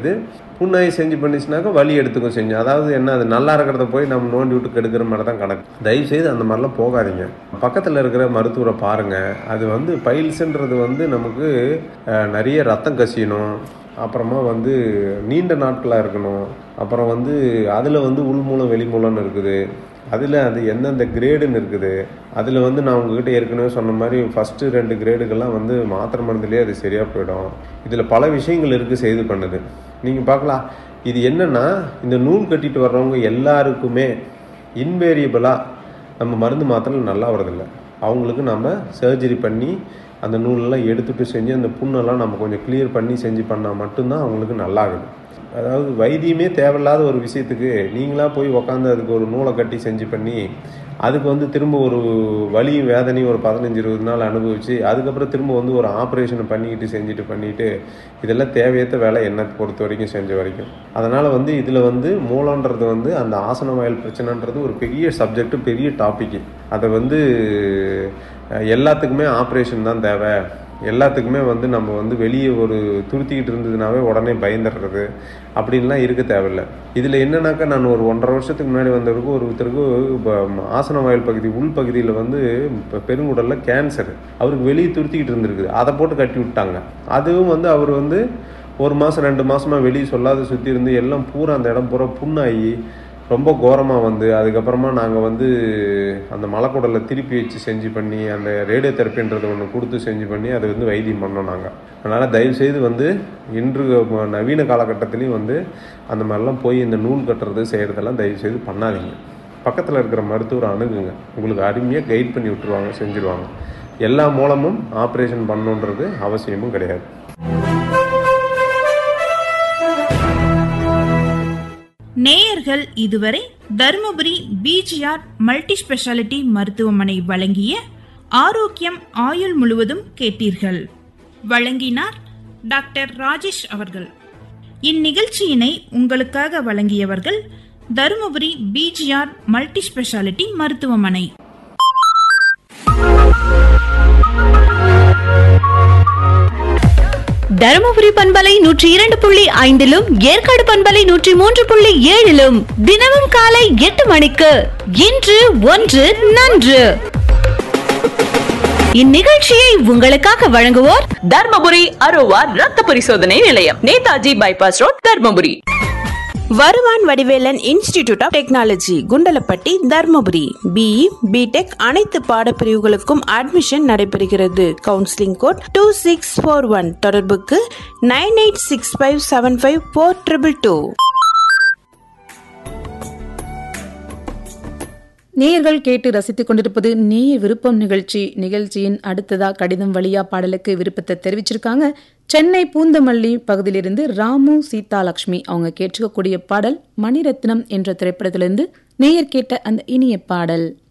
இது புண்ணாய் செஞ்சு பண்ணிச்சுனாக்கா வலி எடுத்துக்கும் செஞ்சு அதாவது என்ன அது நல்லா இருக்கிறத போய் நம்ம நோண்டி விட்டு கெடுக்கிற மாதிரி தான் கணக்கு தயவு செய்து அந்த மாதிரிலாம் போகாதீங்க பக்கத்தில் இருக்கிற மருத்துவரை பாருங்க அது வந்து பைல்ஸ்ன்றது வந்து நமக்கு அஹ், நிறைய ரத்தம் கசியணும் அப்புறமா வந்து நீண்ட நாட்களாக இருக்கணும் அப்புறம் வந்து அதில் வந்து உள்மூலம் வெளிமூலம்னு இருக்குது அதில் அது எந்தெந்த கிரேடுன்னு இருக்குது அதில் வந்து நான் உங்ககிட்ட ஏற்கனவே சொன்ன மாதிரி ஃபஸ்ட்டு ரெண்டு கிரேடுக்கெல்லாம் வந்து மாத்திரை மருந்துலேயே அது சரியாக போயிடும் இதில் பல விஷயங்கள் இருக்குது செய்து பண்ணுது நீங்கள் பார்க்கலாம் இது என்னென்னா இந்த நூல் கட்டிட்டு வர்றவங்க எல்லாருக்குமே இன்வேரியபிளாக நம்ம மருந்து மாத்திரை நல்லா வரதில்லை அவங்களுக்கு நம்ம சர்ஜரி பண்ணி அந்த நூலெல்லாம் எடுத்துட்டு செஞ்சு அந்த புண்ணெல்லாம் நம்ம கொஞ்சம் கிளியர் பண்ணி செஞ்சு பண்ணால் மட்டும்தான் அவங்களுக்கு நல்லாகுது அதாவது வைத்தியமே தேவையில்லாத ஒரு விஷயத்துக்கு நீங்களாக போய் உக்காந்து அதுக்கு ஒரு நூலை கட்டி செஞ்சு பண்ணி அதுக்கு வந்து திரும்ப ஒரு வலியும் வேதனையும் ஒரு பதினஞ்சு இருபது நாள் அனுபவிச்சு அதுக்கப்புறம் திரும்ப வந்து ஒரு ஆப்ரேஷனை பண்ணிக்கிட்டு செஞ்சுட்டு பண்ணிட்டு இதெல்லாம் தேவையற்ற வேலை என்னை பொறுத்த வரைக்கும் செஞ்ச வரைக்கும் அதனால் வந்து இதில் வந்து மூலன்றது வந்து அந்த ஆசன வாயில் பிரச்சனைன்றது ஒரு பெரிய சப்ஜெக்ட் பெரிய டாபிக் அதை வந்து அஹ், எல்லாத்துக்குமே ஆப்ரேஷன் தான் தேவை எல்லாத்துக்குமே வந்து நம்ம வந்து வெளியே ஒரு துருத்திக்கிட்டு இருந்ததுனாவே உடனே பயந்துடுறது அப்படின்லாம் இருக்க தேவையில்ல இதில் என்னன்னாக்கா நான் ஒரு ஒன்றரை வருஷத்துக்கு முன்னாடி வந்தவருக்கு ஒருத்தருக்கு இப்போ ஆசன வாயில் பகுதி உள் பகுதியில் வந்து இப்போ பெருங்குடலில் கேன்சர் அவருக்கு வெளியே துருத்திக்கிட்டு இருந்திருக்குது அதை போட்டு கட்டி விட்டாங்க அதுவும் வந்து அவர் வந்து ஒரு மாதம் ரெண்டு மாதமாக வெளியே சொல்லாத சுற்றி இருந்து எல்லாம் பூரா அந்த இடம் பூரா புண்ணாகி ரொம்ப கோரமாக வந்து அதுக்கப்புறமா நாங்கள் வந்து அந்த மலைக்குடலை திருப்பி வச்சு செஞ்சு பண்ணி அந்த ரேடியோ தெரப்பின்றது ஒன்று கொடுத்து செஞ்சு பண்ணி அதை வந்து வைத்தியம் பண்ணோம் நாங்கள் அதனால் தயவுசெய்து வந்து இன்று ம- நவீன காலகட்டத்திலையும் வந்து அந்த மாதிரிலாம் போய் இந்த நூல் கட்டுறது செய்கிறதெல்லாம் தயவுசெய்து பண்ணாதீங்க பக்கத்தில் இருக்கிற மருத்துவரை அணுகுங்க உங்களுக்கு அருமையாக கைட் பண்ணி விட்டுருவாங்க செஞ்சுருவாங்க எல்லா மூலமும் ஆப்ரேஷன் பண்ணணுன்றது அவசியமும் கிடையாது நேயர்கள் இதுவரை தருமபுரி பிஜிஆர் மல்டி ஸ்பெஷாலிட்டி மருத்துவமனை வழங்கிய ஆரோக்கியம் ஆயுள் முழுவதும் கேட்டீர்கள் வழங்கினார் டாக்டர் ராஜேஷ் அவர்கள் இந்நிகழ்ச்சியினை உங்களுக்காக வழங்கியவர்கள் தருமபுரி பிஜிஆர் மல்டி ஸ்பெஷாலிட்டி மருத்துவமனை தருமபுரி பண்பலை நூற்றி இரண்டு புள்ளி ஐந்திலும் ஏற்காடு பண்பலை நூற்றி மூன்று புள்ளி ஏழிலும் தினமும் காலை எட்டு மணிக்கு இன்று ஒன்று நன்று இந்நிகழ்ச்சியை உங்களுக்காக வழங்குவோர் தர்மபுரி அரோவா ரத்த பரிசோதனை நிலையம் Netaji bypass road Dharmapuri Varuvan Vadivelan institute of technology Kundalapatti Dharmapuri BE BTech அனைத்து பாடப்பிரிவுகளுக்கும் அட்மிஷன் நடைபெறுகிறது counselling code two six four one தொடர்புக்கு nine eight six five seven five four triple two நேயர்கள் கேட்டு ரசித்துக் கொண்டிருப்பது நேய விருப்பம் நிகழ்ச்சி நிகழ்ச்சியின் அடுத்ததா கடிதம் வழியா பாடலுக்கு விருப்பத்தை தெரிவிச்சிருக்காங்க சென்னை பூந்தமல்லி பகுதியிலிருந்து ராமு சீதாலட்சுமி அவங்க கேட்டுக்கக்கூடிய பாடல் மணிரத்னம் என்ற திரைப்படத்திலிருந்து நேயர் கேட்ட அந்த இனிய பாடல்